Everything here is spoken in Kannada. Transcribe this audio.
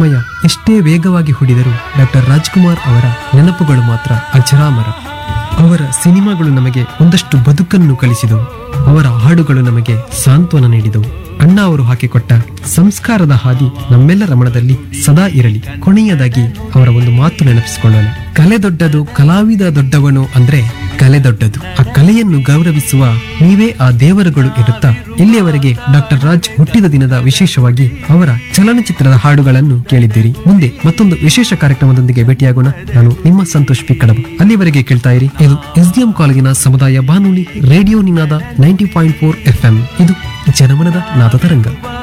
ಸಮಯ ಎಷ್ಟೇ ವೇಗವಾಗಿ ಹುಡಿದರೂ ಡಾಕ್ಟರ್ ರಾಜ್ಕುಮಾರ್ ಅವರ ನೆನಪುಗಳು ಮಾತ್ರ ಅಜರಾಮರ ಅವರ ಸಿನಿಮಾಗಳು ನಮಗೆ ಒಂದಷ್ಟು ಬದುಕನ್ನು ಕಲಿಸಿದವು ಅವರ ಹಾಡುಗಳು ನಮಗೆ ಸಾಂತ್ವನ ನೀಡಿದವು ಅಣ್ಣ ಅವರು ಹಾಕಿಕೊಟ್ಟ ಸಂಸ್ಕಾರದ ಹಾದಿ ನಮ್ಮೆಲ್ಲರ ಮನದಲ್ಲಿ ಸದಾ ಇರಲಿ ಕೊನೆಯದಾಗಿ ಅವರ ಒಂದು ಮಾತು ನೆನಪಿಸಿಕೊಳ್ಳೋಣ ಕಲೆ ದೊಡ್ಡದು ಕಲಾವಿದ ದೊಡ್ಡವನು ಅಂದ್ರೆ ಕಲೆ ದೊಡ್ಡದು ಆ ಕಲೆಯನ್ನು ಗೌರವಿಸುವ ನೀವೇ ಆ ದೇವರುಗಳು ಇರುತ್ತಾ ಇಲ್ಲಿಯವರೆಗೆ ಡಾಕ್ಟರ್ ರಾಜ್ ಹುಟ್ಟಿದ ದಿನದ ವಿಶೇಷವಾಗಿ ಅವರ ಚಲನಚಿತ್ರದ ಹಾಡುಗಳನ್ನು ಕೇಳಿದ್ದೀರಿ ಮುಂದೆ ಮತ್ತೊಂದು ವಿಶೇಷ ಕಾರ್ಯಕ್ರಮದೊಂದಿಗೆ ಭೇಟಿಯಾಗೋಣ ನಾನು ನಿಮ್ಮ ಸಂತೋಷ್ ಪಿ ಕಡಬ ಅಲ್ಲಿವರೆಗೆ ಕೇಳ್ತಾ ಇರಿ ಇದು ಎಸ್ಡಿಎಂ ಕಾಲೇಜಿನ ಸಮುದಾಯ ಬಾನುಲಿ radio Ninada ninety point four F ಇದು ಜನಮನದ ನಾದ ತರಂಗ